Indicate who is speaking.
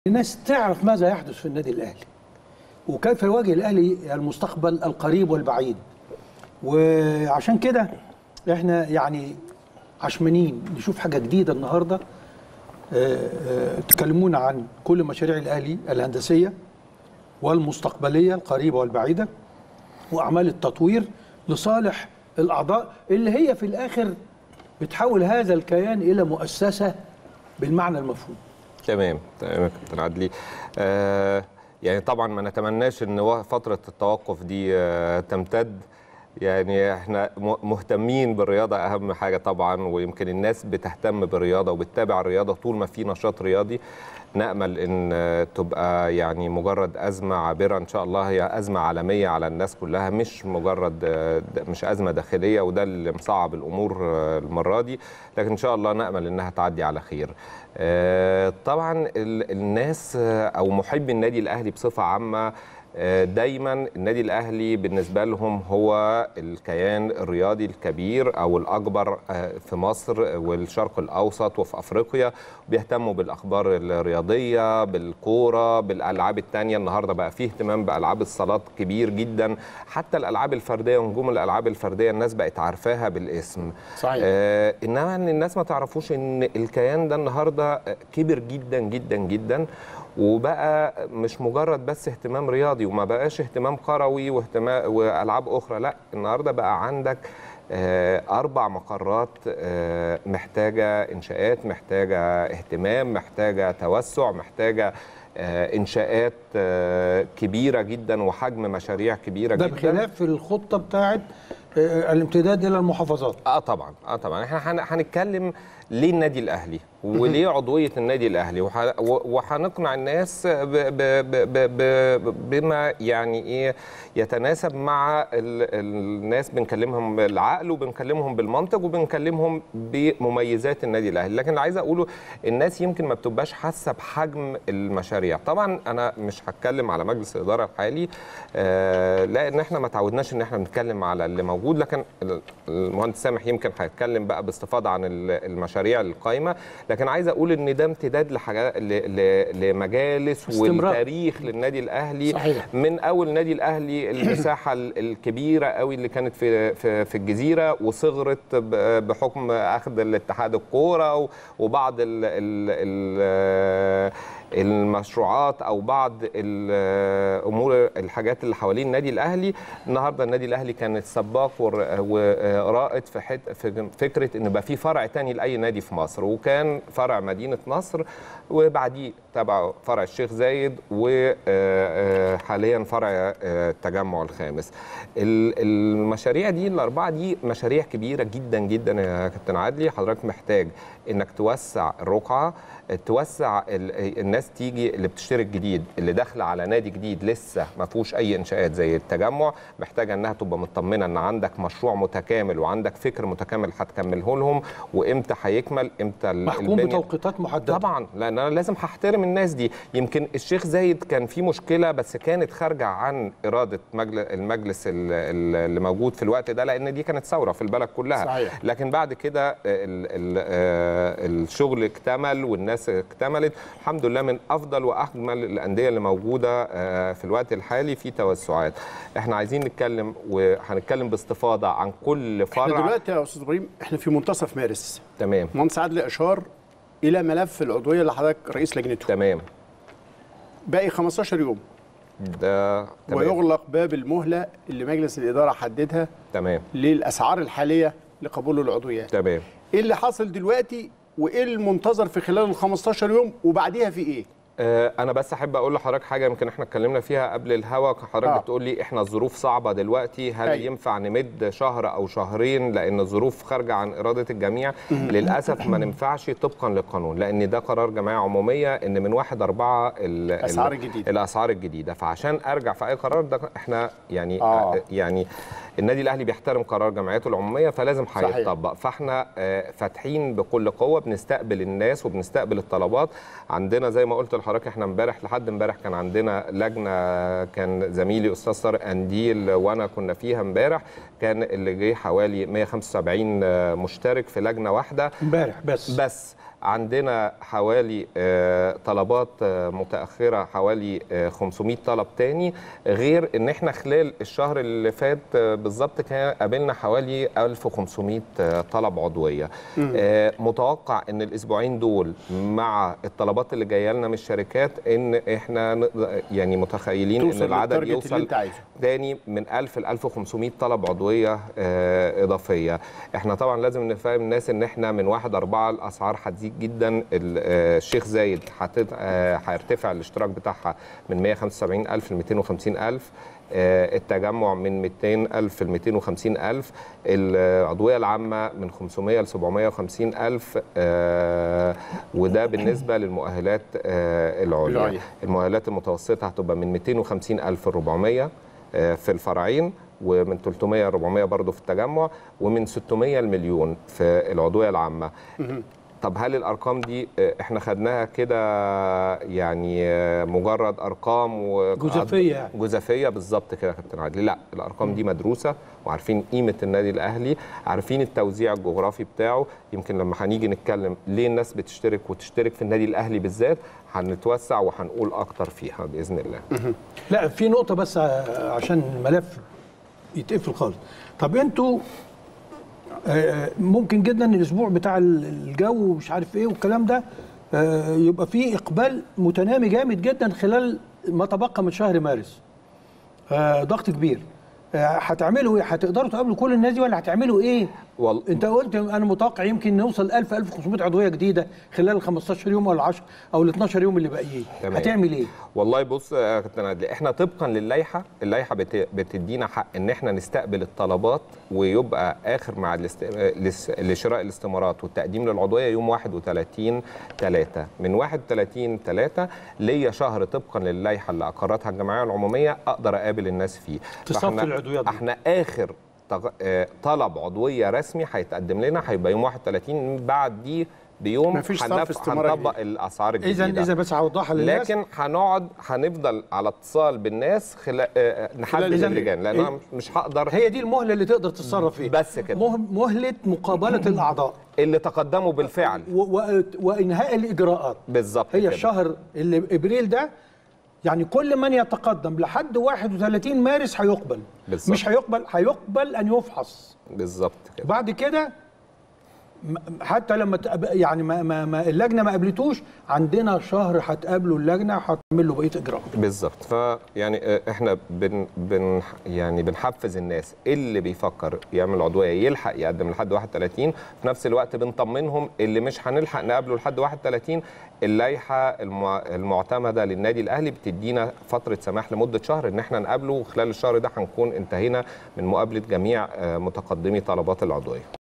Speaker 1: الناس تعرف ماذا يحدث في النادي الاهلي وكيف يواجه الاهلي المستقبل القريب والبعيد وعشان كده احنا يعني عشمانين نشوف حاجه جديده النهارده آه، آه، تكلمونا عن كل مشاريع الاهلي الهندسيه والمستقبليه القريبه والبعيده واعمال التطوير لصالح الاعضاء اللي هي في الاخر بتحول هذا الكيان الى مؤسسه بالمعنى المفهوم
Speaker 2: تمام تمام يا كابتن عدلي آه يعني طبعا ما نتمناش ان و- فتره التوقف دي آه تمتد يعني احنا م- مهتمين بالرياضه اهم حاجه طبعا ويمكن الناس بتهتم بالرياضه وبتتابع الرياضه طول ما في نشاط رياضي نامل ان آه، تبقى يعني مجرد ازمه عابره ان شاء الله هي ازمه عالميه على الناس كلها مش مجرد آه، د- مش ازمه داخليه وده اللي مصعب الامور آه، المره دي لكن ان شاء الله نامل انها تعدي على خير آه، طبعا ال- الناس آه، او محبي النادي الاهلي بصفه عامه آه، دايما النادي الاهلي بالنسبه لهم هو الكيان الرياضي الكبير او الاكبر آه، في مصر والشرق الاوسط وفي افريقيا بيهتموا بالاخبار الرياضيه بالكوره بالالعاب التانية النهارده بقى فيه اهتمام بالعاب الصالات كبير جدا حتى الالعاب الفرديه ونجوم الالعاب الفرديه الناس بقت عارفاها بالاسم
Speaker 1: صحيح.
Speaker 2: آه انما ان الناس ما تعرفوش ان الكيان ده النهارده آه، كبر جدا جدا جدا وبقى مش مجرد بس اهتمام رياضي وما بقاش اهتمام كروي واهتمام والعاب اخرى لا النهارده بقى عندك آه، اربع مقرات آه، محتاجه انشاءات محتاجه اهتمام محتاجه توسع محتاجه آه، انشاءات آه، كبيره جدا وحجم مشاريع كبيره
Speaker 1: ده
Speaker 2: جدا
Speaker 1: بخلاف الخطه بتاعت آه، الامتداد الى المحافظات
Speaker 2: اه طبعا اه طبعا احنا هن- هنتكلم ليه النادي الاهلي وليه عضويه النادي الاهلي وح- و- وهنقنع الناس ب ب ب ب ب بما يعني ايه يتناسب مع ال الناس بنكلمهم بالعقل وبنكلمهم بالمنطق وبنكلمهم بمميزات النادي الاهلي لكن اللي عايز اقوله الناس يمكن ما بتبقاش حاسه بحجم المشاريع طبعا انا مش هتكلم على مجلس الاداره الحالي آه لان احنا ما تعودناش ان احنا نتكلم على اللي موجود لكن ال- المهندس سامح يمكن هيتكلم بقى باستفاضه عن ال- المشاريع القايمه لكن عايز اقول ان ده امتداد لحاجات ل- ل- لمجالس
Speaker 1: استمرار.
Speaker 2: وتاريخ للنادي الاهلي
Speaker 1: صحيح.
Speaker 2: من اول نادي الاهلي المساحه ال- الكبيره قوي اللي كانت في في, في الجزيره وصغرت ب- بحكم اخذ الاتحاد الكوره و- وبعض ال ال ال المشروعات او بعض الامور الحاجات اللي حوالين النادي الاهلي النهارده النادي الاهلي كان السباق ور- ورائد في حت في فكره ان بقى في فرع تاني لاي نادي في مصر وكان فرع مدينه نصر وبعديه تبع فرع الشيخ زايد وحاليا فرع آه، التجمع الخامس ال- المشاريع دي الاربعه دي مشاريع كبيره جدا جدا يا كابتن عدلي حضرتك محتاج انك توسع الرقعه توسع ال- الناس تيجي اللي بتشترك جديد اللي داخله على نادي جديد لسه ما فيهوش اي انشاءات زي التجمع محتاجه انها تبقى مطمنه ان عندك مشروع متكامل وعندك فكر متكامل هتكمله لهم وامتى هيكمل امتى ال-
Speaker 1: محكوم
Speaker 2: البنية-
Speaker 1: بتوقيتات محدده
Speaker 2: طبعا لان انا لازم هحترم الناس دي يمكن الشيخ زايد كان في مشكله بس كانت خارجه عن اراده مجل- المجلس ال- ال- اللي موجود في الوقت ده لان دي كانت ثوره في البلد كلها
Speaker 1: صحيح.
Speaker 2: لكن بعد كده ال- ال- آه، الشغل اكتمل والناس اكتملت الحمد لله من افضل واجمل الانديه اللي موجوده آه، في الوقت الحالي في توسعات احنا عايزين نتكلم وهنتكلم باستفاضه عن كل
Speaker 3: احنا
Speaker 2: فرع
Speaker 3: دلوقتي يا استاذ ابراهيم احنا في منتصف مارس
Speaker 2: تمام
Speaker 3: مهندس عادل اشار الى ملف العضويه اللي حضرتك رئيس لجنته
Speaker 2: تمام
Speaker 3: باقي 15 يوم
Speaker 2: ده تمام
Speaker 3: ويغلق باب المهله اللي مجلس الاداره حددها
Speaker 2: تمام
Speaker 3: للاسعار الحاليه لقبول العضويات
Speaker 2: تمام
Speaker 3: ايه اللي حاصل دلوقتي وايه المنتظر في خلال ال 15 يوم وبعديها في ايه
Speaker 2: آه، انا بس احب اقول لحضرتك حاجه يمكن احنا اتكلمنا فيها قبل الهوا حضرتك
Speaker 3: آه.
Speaker 2: آه. بتقول لي احنا الظروف صعبه دلوقتي هل
Speaker 3: أيوة.
Speaker 2: أي. ينفع نمد شهر او شهرين لان الظروف خارجه عن اراده الجميع للاسف ما ننفعش طبقا للقانون لان ده قرار جمعيه عموميه ان من 1 4
Speaker 3: الأسعار الجديدة.
Speaker 2: الاسعار الجديده فعشان ارجع في اي قرار ده احنا يعني
Speaker 3: آه.
Speaker 2: آه. يعني النادي الاهلي بيحترم قرار جمعيته العموميه فلازم
Speaker 3: صحيح.
Speaker 2: هيطبق فاحنا آه، فاتحين بكل قوه بنستقبل الناس وبنستقبل الطلبات عندنا زي ما قلت لحضرتك احنا امبارح لحد امبارح كان عندنا لجنه كان زميلي استاذ طارق انديل وانا كنا فيها امبارح كان اللي جه حوالي 175 مشترك في لجنه واحده
Speaker 1: امبارح بس
Speaker 2: بس عندنا حوالي آه، طلبات آه، متاخره حوالي آه، 500 طلب تاني غير ان احنا خلال الشهر اللي فات آه، بالظبط كان قابلنا حوالي 1500 آه، طلب عضويه آه، متوقع ان الاسبوعين دول مع الطلبات اللي جايه لنا من الشركات ان احنا نقدر- يعني متخيلين ان
Speaker 3: توصل
Speaker 2: العدد
Speaker 3: للتارجت اللي
Speaker 2: يوصل
Speaker 3: انت عايزه
Speaker 2: تاني من 1000 ل 1500 طلب عضويه آه، اضافيه احنا طبعا لازم نفهم الناس ان احنا من 1 4 الاسعار هتزيد جدا ال- آه، الشيخ زايد هتت- آه، هيرتفع الاشتراك بتاعها من 175000 ل 250000 آه، التجمع من 200000 ل 250000 العضويه العامه من 500 ل 750000 آه، وده بالنسبه للمؤهلات آه، العليا
Speaker 3: العليا.
Speaker 2: المؤهلات المتوسطه هتبقى من 250000 ل 400 آه، في الفرعين ومن 300 ل 400 برضه في التجمع ومن 600 المليون في العضويه العامه طب هل الارقام دي آه، احنا خدناها كده يعني آه، مجرد ارقام و
Speaker 1: جزافية يعني.
Speaker 2: جزافيه بالظبط كده يا كابتن عادل لا الارقام دي مدروسه وعارفين قيمه النادي الاهلي عارفين التوزيع الجغرافي بتاعه يمكن لما هنيجي نتكلم ليه الناس بتشترك وتشترك في النادي الاهلي بالذات هنتوسع وهنقول اكتر فيها باذن الله
Speaker 1: لا في نقطة بس ع- عشان الملف يتقفل خالص طب انتوا آه، ممكن جدا الاسبوع بتاع ال- الجو ومش عارف ايه والكلام ده آه، يبقى فيه اقبال متنامي جامد جدا خلال ما تبقى من شهر مارس آه، ضغط كبير آه، هتعملوا ايه هتقدروا تقابلوا كل الناس دي ولا هتعملوا ايه
Speaker 2: وال...
Speaker 1: انت قلت انا متوقع يمكن نوصل 1000 1500 عضويه جديده خلال ال 15 يوم ولا 10 او ال 12 يوم اللي باقيين
Speaker 2: تمام.
Speaker 1: هتعمل ايه
Speaker 2: والله بص يا كابتن عادل احنا طبقا للائحه اللائحه بت- بتدينا حق ان احنا نستقبل الطلبات ويبقى اخر مع الاست... لس- لشراء الاستمارات والتقديم للعضويه يوم 31 3 من 31 3 ليا شهر طبقا للائحه اللي اقرتها الجمعيه العموميه اقدر اقابل الناس فيه
Speaker 1: تصفي
Speaker 2: فإحنا-
Speaker 1: العضويات دي.
Speaker 2: احنا اخر تغ- آه، طلب عضويه رسمي هيتقدم لنا هيبقى يوم 31 بعد دي بيوم
Speaker 3: مفيش صرف
Speaker 2: هنف-
Speaker 3: استمارة
Speaker 2: هنطبق
Speaker 3: جديدة.
Speaker 2: الاسعار الجديده
Speaker 1: اذا اذا بس هوضحها للناس
Speaker 2: لكن هنقعد هنفضل على اتصال بالناس خلال نحدد
Speaker 1: إذن-
Speaker 2: اللجان لان انا
Speaker 1: إيه؟
Speaker 2: مش هقدر
Speaker 1: هي دي المهله اللي تقدر تتصرف فيها
Speaker 2: بس كده.
Speaker 1: مه- مهله مقابله الاعضاء
Speaker 2: اللي تقدموا بالفعل
Speaker 1: و و وانهاء الاجراءات
Speaker 2: بالظبط
Speaker 1: هي
Speaker 2: كده.
Speaker 1: الشهر اللي ابريل ده يعني كل من يتقدم لحد 31 مارس هيقبل
Speaker 2: بالظبط.
Speaker 1: مش هيقبل هيقبل ان يفحص
Speaker 2: بالظبط كده
Speaker 1: بعد كده م- حتى لما تقب- يعني ما, ما, ما اللجنه ما قابلتوش عندنا شهر هتقابلوا اللجنه وهتعمل له بقيه اجراءات
Speaker 2: بالظبط فيعني آه، احنا بن بن يعني بنحفز الناس اللي بيفكر يعمل عضويه يلحق يقدم لحد 31 في نفس الوقت بنطمنهم اللي مش هنلحق نقابله لحد 31 اللائحه المع- المعتمده للنادي الاهلي بتدينا فتره سماح لمده شهر ان احنا نقابله وخلال الشهر ده هنكون انتهينا من مقابله جميع آه، متقدمي طلبات العضويه